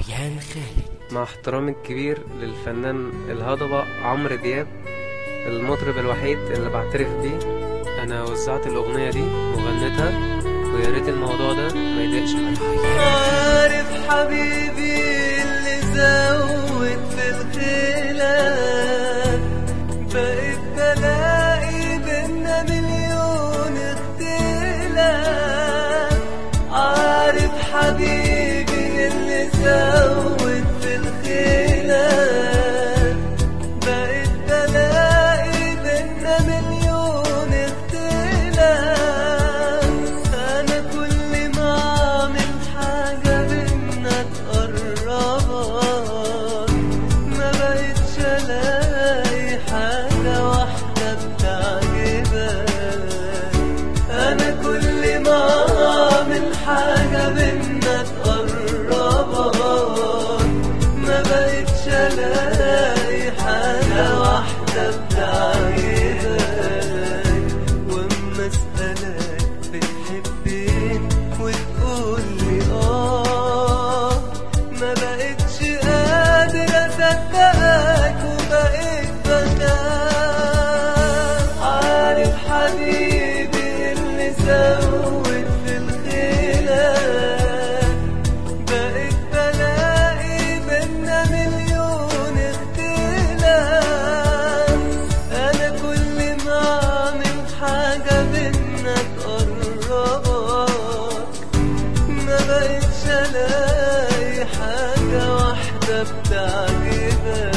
ريان خالد مع احترامي الكبير للفنان الهضبة عمرو دياب المطرب الوحيد اللي بعترف بيه انا وزعت الاغنية دي وغنيتها ويا ريت الموضوع ده ما يضايقش حد عارف حبيبي اللي زود في الخلاف بقيت بلاقي بينا مليون اختلاف عارف حبيبي اللي زود في الخلاف بقيت بلاقي بينا مليون اختلاف انا كل ما اعمل حاجة بينا تقربك ما بقتش الاقي حاجة واحدة بتعجبك انا كل ما اعمل حاجة بينا تقربك ما بقتش الاقي حاجة واحدة بتعجبك واما اسألك بتحبين وتقولي اه ما بقتش قادر اصدقك وبقيت بخاف عارف حبيبي اللي زود في الخلاف بقيت بلاقي بينا مليون اختلاف انا كل ما اعمل حاجة بينا تقربك ما بقتش الاقي حاجة واحدة بتعجبك